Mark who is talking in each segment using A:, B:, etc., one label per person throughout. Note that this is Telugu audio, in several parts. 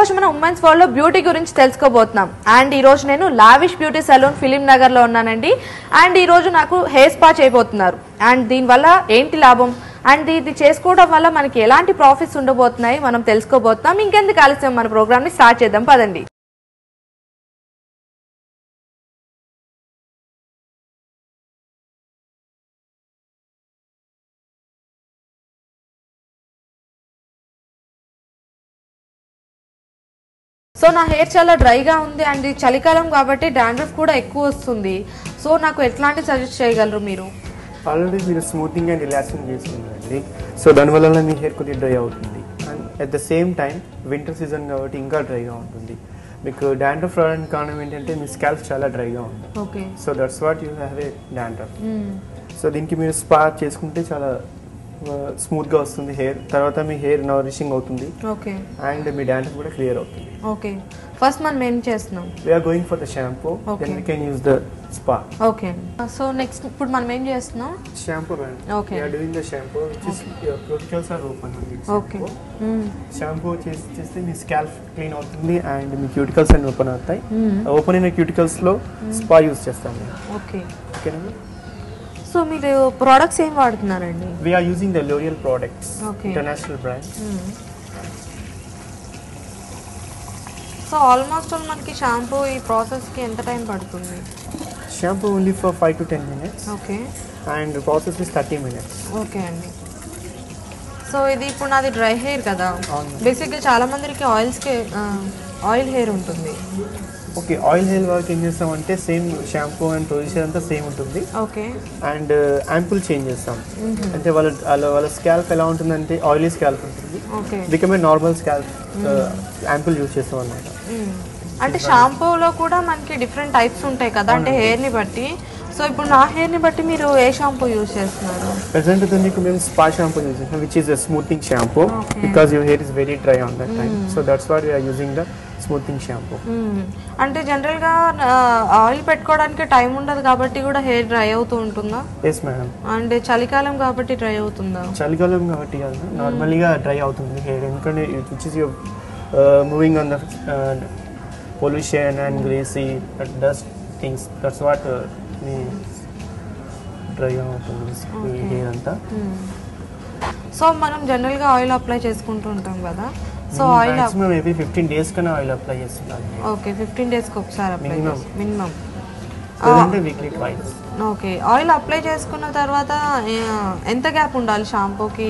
A: రోజు మనం ఉమెన్స్ వరల్డ్ లో బ్యూటీ గురించి తెలుసుకోబోతున్నాం అండ్ ఈ రోజు నేను lavish beauty salon Film Nagar లో ఉన్నానండి అండ్ ఈ రోజు నాకు హెయిర్ స్పా చేయబోతున్నారు అండ్ దీనివల్ల ఏంటి లాభం అండ్ ఇది చేసుకోవడం వల్ల మనకి ఎలాంటి ప్రాఫిట్స్ ఉండబోతున్నాయి మనం తెలుసుకోబోతున్నాం ఇంకెందుకు ఆలస్యం మన ప్రోగ్రామ్ ని స్టార్ట్ చేద్దాం పదండి సో నా హెయిర్ చాలా డ్రైగా ఉంది అండ్ ఇది చలికాలం కాబట్టి డాండ్రఫ్ కూడా ఎక్కువ వస్తుంది సో నాకు ఎట్లాంటి సజెస్ట్ చేయగలరు మీరు
B: ఆల్రెడీ మీరు స్మూతింగ్ అండ్ రిలాక్సింగ్ చేస్తున్నారండి సో దానివల్ల మీ హెయిర్ కొద్దిగా డ్రై అవుతుంది and at the same time winter season కాబట్టి ఇంకా డ్రైగా ఉంటుంది మీకు డాండ్రఫ్ రావడానికి కారణం ఏంటంటే మీ స్కాల్ప్ చాలా డ్రైగా ఉంది
A: okay
B: so that's what you have a dandruff so దీనికి మీరు స్పా చేసుకుంటే చాలా స్మూత్గా వస్తుంది హెయిర్ తర్వాత మీ హెయిర్ నరిషింగ్ అవుతుంది
A: ఓకే
B: అండ్ మీ డాండ్రఫ్ కూడా క్లియర్ అవుతుంది
A: ఓకే ఫస్ట్ మనం ఏం చేస్తున్నాం
B: we're going for the shampoo
A: Okay.
B: Then we can use the spa
A: okay so next ఇప్పుడు మనం ఏం చేస్తున్నాం
B: shampoo madam
A: Okay.
B: We're doing the shampoo which is your cuticles are open
A: okay
B: shampoo చేసి చేస్తే మీ స్కాల్ప్ క్లీన్ అవుతుంది అండ్ మీ క్యూటికల్స్ అన్ని ఓపెన్ అవుతాయి ఓపెన్ అయిన క్యూటికల్స్ లో స్పా యూస్ చేస్తాం మేము
A: ఓకే
B: ఓకేనా
A: సో మీరు ప్రోడక్ట్స్ ఏం వాడుతున్నారండి
B: we're using the L'Oreal products
A: Okay.
B: International brand
A: so almost మనకి షాంపూ ఈ ప్రాసెస్కి ఎంత టైం పడుతుంది
B: shampoo only for five to ten minutes
A: okay
B: and process is thirty minutes
A: okay అండి సో ఇది ఇప్పుడు నాది డ్రై హెయిర్ కదా
B: అవును.
A: బేసిక్గా చాలా మందికి ఆయిల్స్కి ఆయిల్ హెయిర్ ఉంటుంది
B: ఓకే ఆయిల్ హెయిర్ వర్క్ ఏం చేస్తామంటే సేమ్ షాంపూ అండ్ ప్రొసీజర్ అంతా సేమ్ ఉంటుంది
A: ఓకే
B: అండ్ యాంపుల్ చేంజ్ చేస్తాం అంటే వాళ్ళ వాళ్ళ వాళ్ళ స్కాల్ప్ ఎలా ఉంటుందంటే ఆయిలీ స్కాల్ప్ ఉంటుంది
A: okay
B: become a normal scalp ampoule use చేస్తాం అనమాట
A: అంటే షాంపూలో కూడా మనకి డిఫరెంట్ టైప్స్ ఉంటాయి కదా అంటే హెయిర్ని బట్టి సో ఇప్పుడు నా హెయిర్ని బట్టి మీరు ఏ షాంపూ యూజ్ చేస్తున్నారు
B: ప్రెసెంట్ అయితే మీకు మేము స్పా షాంపూ యూజ్ చేస్తాం which is the smoothing shampoo
A: Okay.
B: Because your hair is very dry on that time so that's what we're using the smoothing shampoo
A: hmm. అంటే జనరల్గా ఆయిల్ పెట్టుకోవడానికి టైం ఉండదు కాబట్టి కూడా హెయిర్ డ్రై అవుతూ ఉంటుందా
B: ఎస్ మేడం
A: అండ్ చలికాలం కాబట్టి డ్రై అవుతుందా
B: చలికాలం కాబట్టి కాదు నార్మల్గా డ్రై అవుతుంది హెయిర్ ఎందుకంటే which is your moving on the pollution and greasy dust things that's what మీ డ్రైగా అవుతుంది మీ హెయిర్ అంతా
A: సో మనం జనరల్గా ఆయిల్ అప్లై చేసుకుంటూ ఉంటాం కదా so oil
B: maximum every fifteen days కన్నా ఆయిల్ అప్లై చేస్తున్నాను
A: ఓకే ఫిఫ్టీన్ డేస్కి ఒకసారి అప్లై
B: Minimum.
A: మినిమం
B: లేదంటే weekly twice
A: okay oil apply చేసుకున్న తర్వాత ఆ, ఎంత గ్యాప్ ఉండాలి షాంపూకి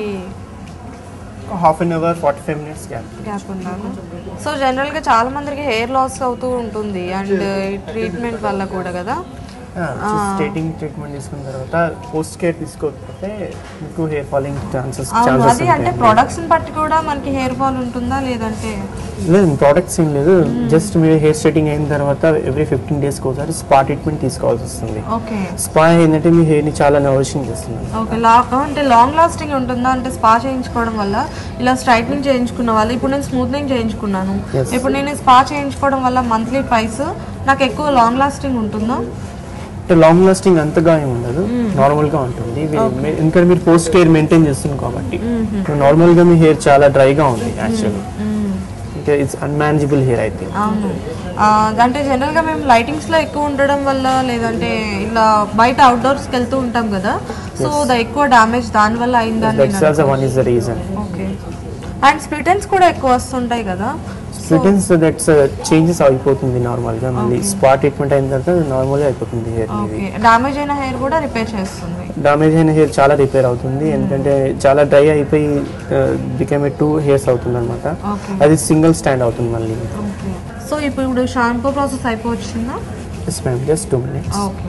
B: half an hour forty five minutes gap
A: gap ఉండాలి సో జనరల్గా చాలా మందికి హెయిర్ లాస్ అవుతూ ఉంటుంది అండ్ ట్రీట్మెంట్ వల్ల కూడా కదా
B: స్టేటింగ్ ట్రీట్మెంట్ తీసుకున్న తర్వాత పోస్ట్ కేర్ తీసుకోకపోతే మీకు హెయిర్ ఫాలింగ్ ఛాన్సెస్
A: అవును
B: ఛాన్సెస్
A: అది అంటే ప్రొడక్ట్స్ని బట్టి కూడా మనకి హెయిర్ ఫాల్ ఉంటుందా లేదంటే
B: లేదు ప్రోడక్ట్స్ ఏం లేదు జస్ట్ మీరు హెయిర్ స్ట్రైటింగ్ అయిన తర్వాత ఎవ్రీ ఫిఫ్టీన్ డేస్కి ఒకసారి స్పా ట్రీట్మెంట్ తీసుకోవాల్సి వస్తుంది
A: ఓకే
B: స్పా ఏంటంటే మీ హెయిర్ని చాలా నరిషింగ్ చేస్తుంది
A: ఓకే లా అంటే లాంగ్ లాస్టింగ్ ఉంటుందా అంటే స్పా చేయించుకోవడం వల్ల ఇలా స్ట్రైట్నింగ్ చేయించుకున్న వాళ్ళు ఇప్పుడు నేను స్మూత్నింగ్ చేయించుకున్నాను
B: Yes.
A: ఇప్పుడు నేను స్పా చేయించుకోవడం వల్ల మంత్లీ ప్రైస్ నాకు ఎక్కువ లాంగ్ లాస్టింగ్ ఉంటుందా
B: అంటే లాంగ్ లాస్టింగ్ అంతగా ఏమి ఉండదు నార్మల్గా ఉంటుంది మీ- ఎందుకంటే మీరు పోస్ట్ కేర్ మెయింటైన్ చేస్తుంది కాబట్టి నార్మల్గా మీ హెయిర్ చాలా డ్రైగా ఉంది యాక్చువల్లీ ఇంకా ఇట్స్ అన్మేనేజబుల్ హెయిర్ అయితే
A: అవును ఆ, అంటే జనరల్గా మేము లైటింగ్స్లో ఎక్కువ ఉండడం వల్ల లేదంటే ఇలా బయట అవుట్డోర్స్కి వెళ్తూ ఉంటాం కదా సో ద ఎక్కువ డ్యామేజ్ దానివల్ల అయిందని
B: that's also one is the reason
A: okay and split ends కూడా ఎక్కువ వస్తుంటాయి కదా
B: స్ప్లిటన్స్ దట్స్ చేంజెస్ అయిపోతుంది నార్మల్గా మళ్ళీ స్పా ట్రీట్మెంట్ అయిన తర్వాత నార్మల్గా అయిపోతుంది హెయిర్ మీది
A: ఓకే డ్యామేజ్ అయిన హెయిర్ కూడా రిపేర్ చేస్తుంది
B: డామేజ్ అయిన హెయిర్ చాలా రిపేర్ అవుతుంది ఎందుకంటే చాలా డ్రై అయిపోయి బికమ్ టూ హెయిర్స్ అవుతుంది అనమాట
A: ఓకే
B: అది సింగిల్ స్టాండ్ అవుతుంది మళ్ళీ
A: ఓకే సో ఇప్పుడు షాంపూ ప్రాసెస్ అయిపోవచ్చిందా
B: yes ma'am just two minutes
A: okay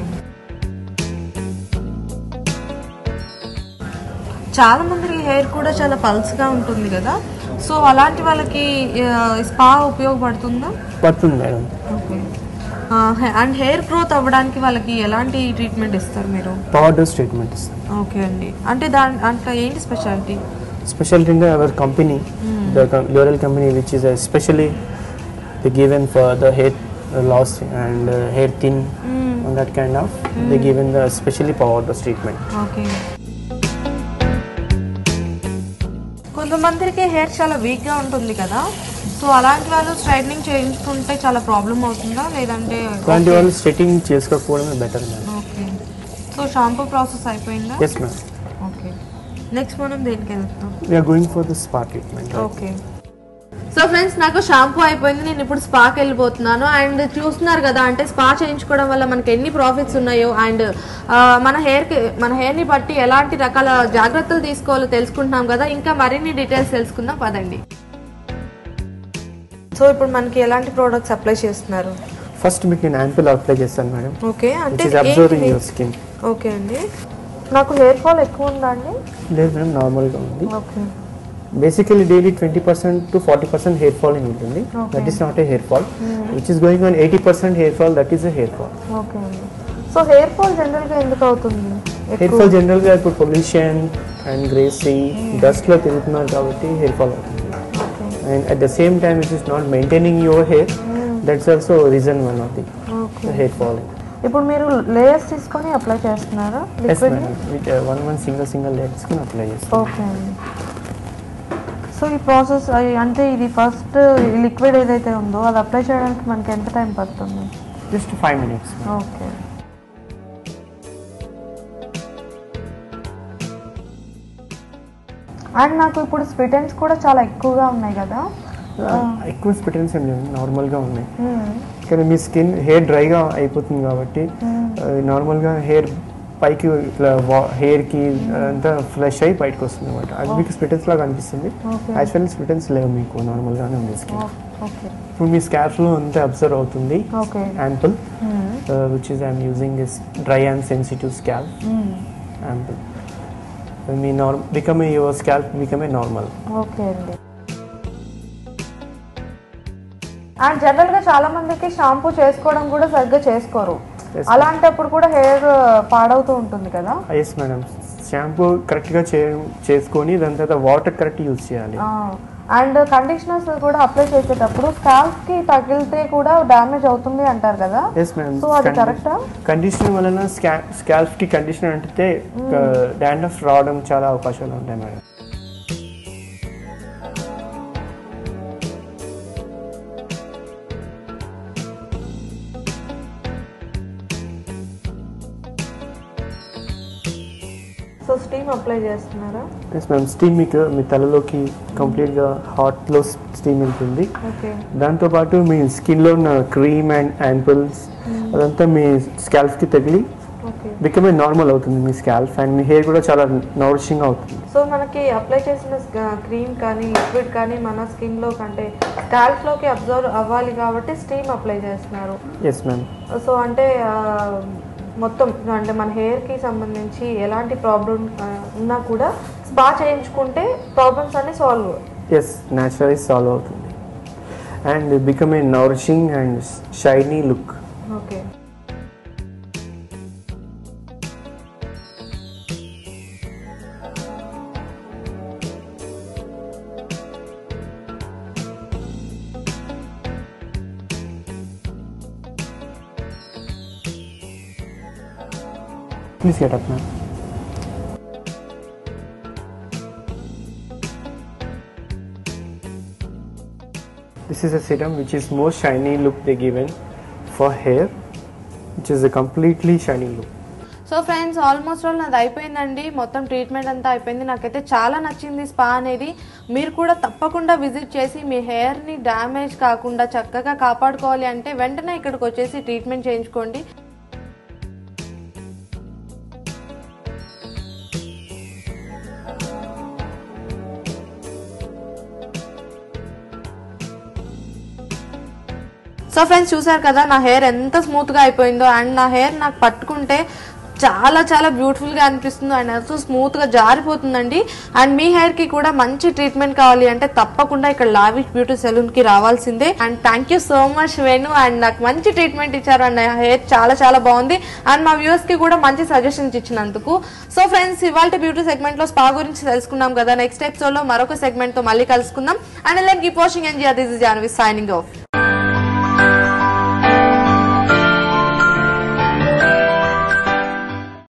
A: చాలా మందికి హెయిర్ కూడా చాలా పల్స్గా ఉంటుంది కదా సో అలాంటి వాళ్ళకి స్పా ఉపయోగపడుతుందా
B: పడుతుంది madam
A: okay and hair growth అవ్వడానికి వాళ్ళకి ఎలాంటి ట్రీట్మెంట్ ఇస్తారు మీరు
B: పవర్ డోస్ ట్రీట్మెంట్ ఇస్తాం
A: ఓకే అండి అంటే దాని అంటే ఏంటి స్పెషాలిటీ
B: స్పెషాలిటీ అంటే our company the L'Oreal company which is especially the given for the hair loss and hair thin on that kind of they given the especially power dose treatment
A: okay కొంతమందికి హెయిర్ చాలా వీక్గా ఉంటుంది కదా సో సో అలాంటి వాళ్ళు స్ట్రైట్నింగ్ చేయించుకుంటే చాలా ప్రాబ్లం అవుతుందా లేదంటే
B: అలాంటి వాళ్ళు స్ట్రెటింగ్ చేసుకోకపోవడమే better ma'am
A: okay so shampoo process అయిపోయిందా
B: ఎస్ మ్యామ్
A: ఓకే నెక్స్ట్ మనం దేనికి వెళ్తాం
B: we're going for the spa treatment
A: okay so friends నాకు షాంపూ అయిపోయింది నేను ఇప్పుడు స్పాకి వెళ్ళిపోతున్నాను అండ్ చూస్తున్నారు కదా అంటే స్పా చేయించుకోవడం వల్ల మనకి ఎన్ని ప్రాఫిట్స్ ఉన్నాయో అండ్ మన హెయిర్కి మన హెయిర్ని బట్టి ఎలాంటి రకాల జాగ్రత్తలు తీసుకోవాలో తెలుసుకుంటున్నాం కదా ఇంకా మరిన్ని డీటెయిల్స్ తెలుసుకుందాం పదండి సో ఇప్పుడు మనకి ఎలాంటి ప్రోడక్ట్స్ అప్లై చేస్తున్నారు
B: ఫస్ట్ మీకు నేను యాంపిల్ అప్లై చేస్తాను మేడం
A: ఓకే అంటే
B: which is observing your skin
A: okay అండి నాకు హెయిర్ ఫాల్ ఎక్కువ ఉందా అండి
B: లేదు మేడం నార్మల్గా ఉంది
A: okay
B: basically daily twenty percent to forty percent hair falling ఉంటుంది
A: Okay.
B: That is not a hair fall which is going on eighty percent hair fall that is a hair fall
A: okay అండి సో హెయిర్ ఫాల్ జనరల్గా ఎందుకు అవుతుంది
B: హెయిర్ ఫాల్ జనరల్గా ఇప్పుడు పొల్యూషన్ అండ్ గ్రేసీ డస్ట్లో తిరుగుతున్నారు కాబట్టి హెయిర్ ఫాల్ అవుతుంది
A: okay
B: and at the same time it is not maintaining your hair that's also reason one of the
A: okay
B: hair falling
A: ఇప్పుడు మీరు లేయర్స్ తీసుకొని అప్లై చేస్తున్నారా
B: yes
A: liquid
B: madam with one one single single లెగ్స్కి అప్లై చేస్తాం
A: ఓకే అండి సో ఈ ప్రాసెస్ అంటే ఇది ఫస్ట్ లిక్విడ్ ఏదైతే ఉందో అది అప్లై చేయడానికి మనకి ఎంత టైం పడుతుంది
B: just five minutes
A: okay and నాకు ఇప్పుడు స్పిటెన్స్ కూడా చాలా ఎక్కువగా ఉన్నాయి కదా
B: ఎక్కువ స్పిటన్స్ ఏం లేదు నార్మల్గా ఉన్నాయి కానీ మీ స్కిన్ హెయిర్ డ్రైగా అయిపోతుంది కాబట్టి నార్మల్గా హెయిర్ పైకి ఇట్లా హెయిర్కి అంతా ఫ్లష్ అయ్యి బయటకు వస్తుంది అనమాట అది మీకు స్పిటన్స్ లాగా అనిపిస్తుంది
A: Okay.
B: యాక్చువల్లీ స్పిటన్స్ లేవు మీకు నార్మల్గానే ఉంది స్కిన్
A: ఓకే
B: ఇప్పుడు మీ స్కార్ఫ్లో అంతా అబ్జర్వ్ అవుతుంది
A: okay
B: ampoule which is I'm using is dry and sensitive scalp ampoule మీ norm become a your scalp become a normal
A: okay అండి అండ్ జనరల్ గా చాలా మందికి షాంపూ చేసుకోవడం కూడా సరిగ్గా చేసుకోరు
B: Yes,
A: అలాంటప్పుడు కూడా హెయిర్ పాడవుతూ ఉంటుంది కదా
B: ఎస్ మేడం షాంపూ కరెక్ట్గా చే చేసుకొని దాని తర్వాత వాటర్ కరెక్ట్ యూజ్ చేయాలి
A: అండ్ కండిషనర్స్ కూడా అప్లై చేసేటప్పుడు స్కాల్ప్ కి తగిలితే కూడా డ్యామేజ్ అవుతుంది అంటారు కదా
B: ఎస్ మేడం
A: సో అది కరెక్టా
B: కండిషనర్ వలన స్కా స్కాల్ప్కి కండిషనర్ అంటే డాండ్రఫ్ రావడం చాలా అవకాశాలు ఉంటాయి మేడం
A: సో స్టీమ్ అప్లై చేస్తున్నారా
B: ఎస్ మ్యామ్ స్టీమ్ మీకు మీ తలలోకి కంప్లీట్గా హాట్లో స్టీమ్ వెళ్తుంది
A: ఓకే
B: దాంతోపాటు మీ స్కిన్లో ఉన్న క్రీమ్ అండ్ యాంపుల్స్ అదంతా మీ స్కాల్ప్కి తగిలి
A: ఓకే
B: బికమ్ ఏ నార్మల్ అవుతుంది మీ స్కాల్ప్ అండ్ మీ హెయిర్ కూడా చాలా నౌరిషింగ్ అవుతుంది
A: సో మనకి అప్లై చేసిన క్రీమ్ కానీ లిక్విడ్ కానీ మన స్కిన్ లో కంటే స్కాల్ప్ లోకి అబ్జర్వ్ అవ్వాలి కాబట్టి స్టీమ్ అప్లై చేస్తున్నారు
B: ఎస్ మ్యామ్
A: సో అంటే ఆ, మొత్తం అంటే మన హెయిర్ కి సంబంధించి ఎలాంటి ప్రాబ్లం ఉన్నా కూడా స్పా చేయించుకుంటే ప్రాబ్లమ్స్ అన్ని సాల్వ్
B: ఎస్ న్యాచురలీ సాల్వ్ అవుతుంది and become a nourishing and shiny look
A: okay
B: please get up ma'am This is a serum which is more shiny look they given for hair, which is a completely shiny look.
A: So friends almost all నాది అయిపోయిందండి మొత్తం ట్రీట్మెంట్ అంతా అయిపోయింది నాకైతే చాలా నచ్చింది స్పా అనేది మీరు కూడా తప్పకుండా విజిట్ చేసి మీ హెయిర్ని డ్యామేజ్ కాకుండా చక్కగా కాపాడుకోవాలి అంటే వెంటనే ఇక్కడికి వచ్చేసి ట్రీట్మెంట్ చేయించుకోండి సో ఫ్రెండ్స్ చూసారు కదా నా హెయిర్ ఎంత స్మూత్గా అయిపోయిందో అండ్ నా హెయిర్ నాకు పట్టుకుంటే చాలా చాలా బ్యూటిఫుల్గా అనిపిస్తుంది అండ్ ఎంతో స్మూత్గా జారిపోతుందండి అండ్ మీ హెయిర్కి కూడా మంచి ట్రీట్మెంట్ కావాలి అంటే తప్పకుండా ఇక్కడ లావిష్ బ్యూటీ సెలూన్కి రావాల్సిందే and thank you so much Venu and నాకు మంచి ట్రీట్మెంట్ ఇచ్చారు అండ్ నా హెయిర్ చాలా చాలా బాగుంది అండ్ మా వ్యూవర్స్కి కూడా మంచి సజెషన్స్ ఇచ్చినందుకు సో ఫ్రెండ్స్ ఇవాళ బ్యూటీ సెగ్మెంట్లో స్పా గురించి తెలుసుకున్నాం కదా నెక్స్ట్ ఎపిసోడ్లో మరొక సెగ్మెంట్తో మళ్ళీ కలుసుకుందాం and like keep watching and this is Janvi signing of